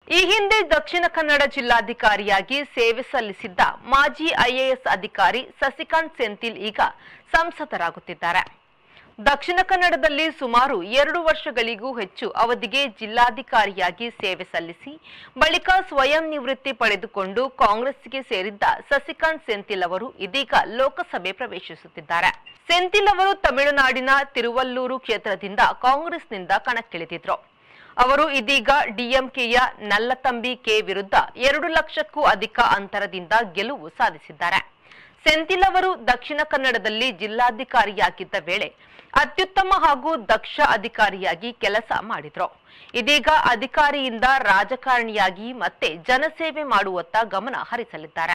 ಈ ಹಿಂದೆ ದಕ್ಷಿಣ ಕನ್ನಡ ಜಿಲ್ಲಾಧಿಕಾರಿಯಾಗಿ ಸೇವೆ ಸಲ್ಲಿಸಿದ್ದ ಮಾಜಿ ಐಎಎಸ್ ಅಧಿಕಾರಿ ಸಸಿಕಾಂತ್ ಸೆಂಥಿಲ್ ಈಗ ಸಂಸದರಾಗುತ್ತಿದ್ದಾರೆ ದಕ್ಷಿಣ ಕನ್ನಡದಲ್ಲಿ ಸುಮಾರು ಎರಡು ವರ್ಷಗಳಿಗೂ ಹೆಚ್ಚು ಅವಧಿಗೆ ಜಿಲ್ಲಾಧಿಕಾರಿಯಾಗಿ ಸೇವೆ ಸಲ್ಲಿಸಿ ಬಳಿಕ ಸ್ವಯಂ ನಿವೃತ್ತಿ ಪಡೆದುಕೊಂಡು ಕಾಂಗ್ರೆಸ್ಗೆ ಸೇರಿದ್ದ ಸಸಿಕಾಂತ್ ಸೆಂಥಿಲ್ ಅವರು ಇದೀಗ ಲೋಕಸಭೆ ಪ್ರವೇಶಿಸುತ್ತಿದ್ದಾರೆ ಸೆಂಥಿಲ್ ಅವರು ತಮಿಳುನಾಡಿನ ತಿರುವಲ್ಲೂರು ಕ್ಷೇತ್ರದಿಂದ ಕಾಂಗ್ರೆಸ್ನಿಂದ ಕಣಕ್ಕಿಳಿದಿದ್ರು ಅವರು ಇದೀಗ ಡಿಎಂಕೆಯ ನಲ್ಲತಂಬಿ ಕೆ ವಿರುದ್ಧ ಎರಡು ಲಕ್ಷಕ್ಕೂ ಅಧಿಕ ಅಂತರದಿಂದ ಗೆಲುವು ಸಾಧಿಸಿದ್ದಾರೆ ಸೆಂಥಿಲ್ ಅವರು ದಕ್ಷಿಣ ಕನ್ನಡದಲ್ಲಿ ಜಿಲ್ಲಾಧಿಕಾರಿಯಾಗಿದ್ದ ವೇಳೆ ಅತ್ಯುತ್ತಮ ಹಾಗೂ ದಕ್ಷ ಅಧಿಕಾರಿಯಾಗಿ ಕೆಲಸ ಮಾಡಿದ್ರು ಇದೀಗ ಅಧಿಕಾರಿಯಿಂದ ರಾಜಕಾರಣಿಯಾಗಿ ಮತ್ತೆ ಜನಸೇವೆ ಮಾಡುವತ್ತ ಗಮನ ಹರಿಸಲಿದ್ದಾರೆ